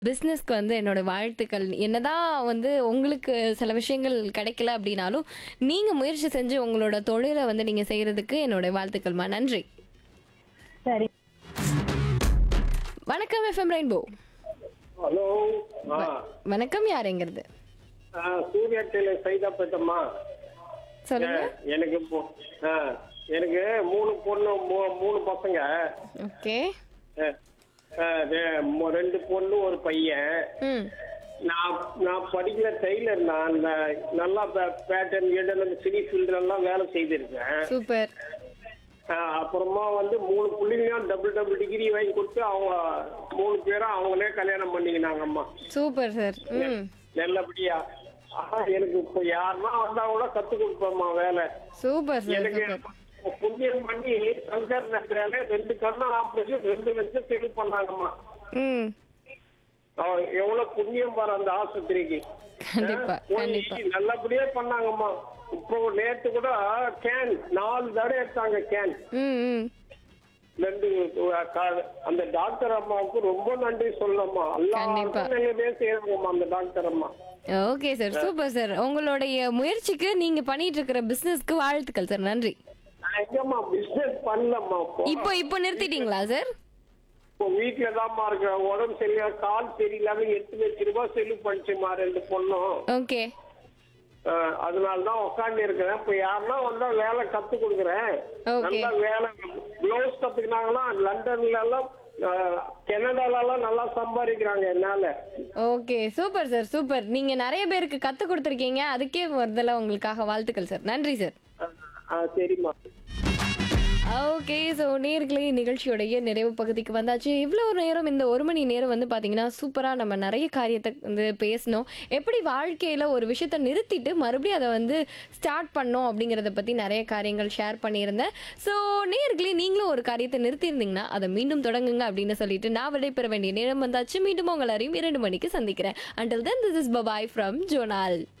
பிஸ்னஸ்க்கு வந்து என்னோட வாழ்த்துக்கள் என்னதான் வந்து உங்களுக்கு சில விஷயங்கள் கிடைக்கல அப்படின்னாலும் நீங்க முயற்சி செஞ்சு உங்களோட தொழிலை வந்து நீங்க செய்யறதுக்கு என்னோட வாழ்த்துக்கள்மா நன்றி சரி வணக்கம் எஃப்எம் ரெயின்போ ஹலோ ஆ வணக்கம் யாருங்கிறது ஆ, சூர்யா டெய்லர் சைதாப்பேட்டம்மா சொல்லுங்க எனக்கு இப்போ- ஆ, எனக்கு மூணு பொண்ணு மூ- மூணு பசங்க ஓகே ஆ, ஆ, ரெ- மு- ரெண்டு பொண்ணு ஒரு பையன் ம் நான் நான் படிக்கல டெய்லர் நான் ந- நல்லா பேட்டர்ன் கீட்டன் சினி ஃபீல்டுலாம் வேலை செய்திருக்கேன் சூப்பர் ஆ, அப்புறமா வந்து மூணு பிள்ளைங்களையும் டபுள் டபுள் டிகிரி வாங்கி கொடுத்து அவங்க மூணு பேரும் அவங்களே கல்யாணம் பண்ணிக்கினாங்கம்மா சூப்பர் சார் ம் நல்லபடியா ஆனா எனக்கு இப்போ யாருன்னா வந்தா கூட கத்து கொடுப்பேம்மா வேலை சூப்பர் சார் எனக்கு சூப்பர் புண்ணியம் பண்ணி சங்கர் நகரால ரெண்டு கண்ணும் ஆப்ரேஷன் ரெண்டு லட்சம் செலவு பண்ணாங்கம்மா ம் அவன் எவ்வளவு புண்ணியம் பாரு அந்த ஆஸ்பத்திரிக்கு கண்டிப்பா போய் கண்டிப்பா நல்லபடியா பண்ணாங்கம்மா இப்போ நேத்து கூட கேன் நாலு தடவை எடுத்தாங்க கேன் ம் ம் ரெண்டு கா- அந்த டாக்டர் அம்மாவுக்கு ரொம்ப நன்றி சொல்லம்மா கண்டிப்பா. எல்லாருக்கும் நல்லதே செய்யறாங்கம்மா அந்த டாக்டர் அம்மா ஓகே சார் சூப்பர் சார் உங்களுடைய முயற்சிக்கு நீங்க பண்ணிட்டு இருக்கிற பிசினஸ்க்கு வாழ்த்துக்கள் சார் நன்றி நான் எங்கம்மா பிசினஸ் பண்ணலம்மா இப்போ இப்போ இப்போ நிறுத்திட்டீங்களா சார் இப்போ வீட்டுல தான்மா இருக்கேன் உடம்பு சரியில்லை கால் சரியில்லாம எட்டு லட்சம் ரூபாய் செலவு பண்ணிச்சுமா ரெண்டு பொண்ணும் ஓகே அஹ் அதனால தான் உட்காந்து இருக்கிறேன் இப்போ யாருன்னா வந்தா வேலை கத்து கொடுக்குறேன் Okay. நல்லா வேலை பிளவுஸ் கத்துக்கினாங்கன்னா லண்டன்ல எல்லாம் அஹ், கனடால எல்லாம் நல்லா சம்பாதிக்கிறாங்க என்னால ஓகே சூப்பர் சார் சூப்பர் நீங்க நிறைய பேருக்கு கத்து கொடுத்துருக்கீங்க அதுக்கே முதல்ல உங்களுக்காக வாழ்த்துக்கள் சார் நன்றி சார் அஹ், அஹ், சரிம்மா ஓகே ஸோ நேர்களே நிகழ்ச்சியோடைய நிறைவு பகுதிக்கு வந்தாச்சு இவ்வளோ நேரம் இந்த ஒரு மணி நேரம் வந்து பார்த்தீங்கன்னா சூப்பராக நம்ம நிறைய காரியத்தை வந்து பேசணும் எப்படி வாழ்க்கையில் ஒரு விஷயத்த நிறுத்திட்டு மறுபடியும் அதை வந்து ஸ்டார்ட் பண்ணோம் அப்படிங்கிறத பற்றி நிறைய காரியங்கள் ஷேர் பண்ணியிருந்தேன் ஸோ நேர்களே நீங்களும் ஒரு காரியத்தை நிறுத்தியிருந்தீங்கன்னா அதை மீண்டும் தொடங்குங்க அப்படின்னு சொல்லிட்டு நான் விடைபெற வேண்டிய நேரம் வந்தாச்சு மீண்டும் உங்கள் எல்லாரையும் இரண்டு மணிக்கு சந்திக்கிறேன் அண்டில் தென் திஸ் இஸ் பபாய் ஃப்ரம் ஜோனால்